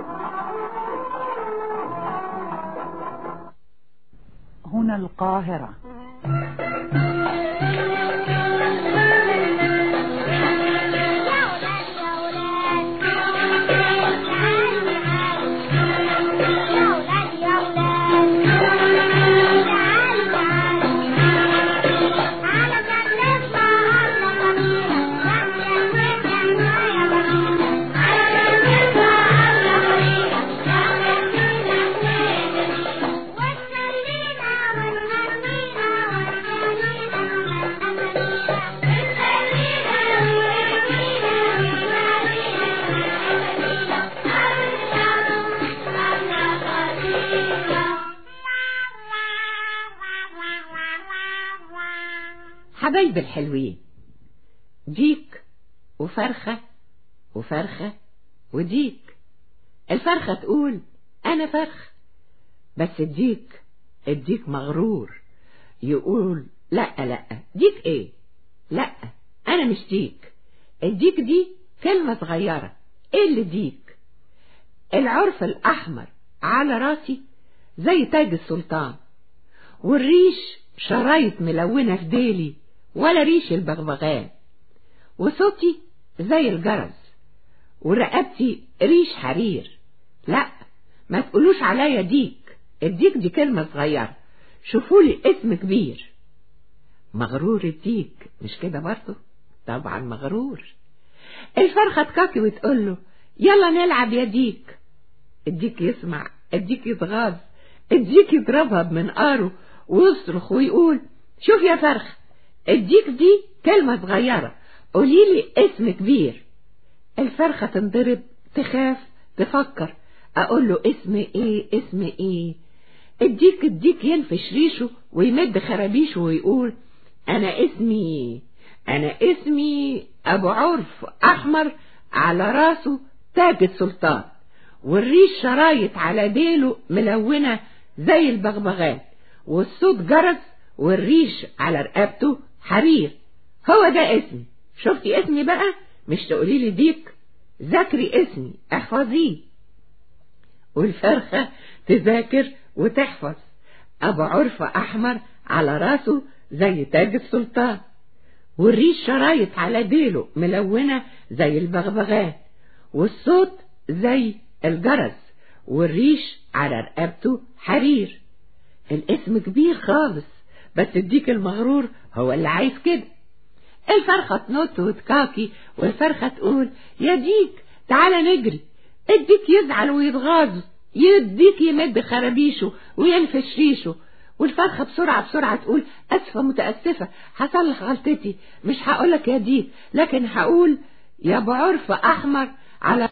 هنا القاهرة حبايب الحلوين ديك وفرخة وفرخة وديك الفرخة تقول أنا فرخ بس الديك الديك مغرور يقول لا لا ديك ايه لا أنا مش ديك الديك دي كلمة صغيرة ايه اللي ديك العرف الأحمر على راسي زي تاج السلطان والريش شرايط ملونة في ديلي ولا ريش البغبغان وصوتي زي الجرس ورقبتي ريش حرير لا ما تقولوش عليا ديك الديك دي كلمة صغيرة شوفولي اسم كبير مغرور الديك مش كده برضه طبعا مغرور الفرخة تكاكي وتقول له يلا نلعب يا ديك الديك يسمع الديك يتغاظ الديك يضربها بمنقاره ويصرخ ويقول شوف يا فرخ الديك دي كلمة صغيرة قوليلي اسم كبير الفرخة تنضرب تخاف تفكر اقول له اسم ايه اسم ايه الديك الديك ينفش ريشه ويمد خرابيشه ويقول انا اسمي انا اسمي ابو عرف احمر على راسه تاج السلطان والريش شرايط على ديله ملونة زي البغبغان والصوت جرس والريش على رقبته حرير هو ده اسمي شفتي اسمي بقى مش تقولي لي ديك ذاكري اسمي احفظيه والفرخة تذاكر وتحفظ أبو عرفة أحمر على راسه زي تاج السلطان والريش شرايط على ديله ملونة زي البغبغان والصوت زي الجرس والريش على رقبته حرير الاسم كبير خالص بس الديك المغرور هو اللي عايز كده الفرخة تنط وتكاكي والفرخة تقول يا ديك تعالى نجري الديك يزعل ويتغاظ يديك يمد خرابيشه وينفش ريشه والفرخة بسرعة بسرعة تقول أسفة متأسفة هصلح غلطتي مش هقولك يا ديك لكن هقول يا بعرف أحمر على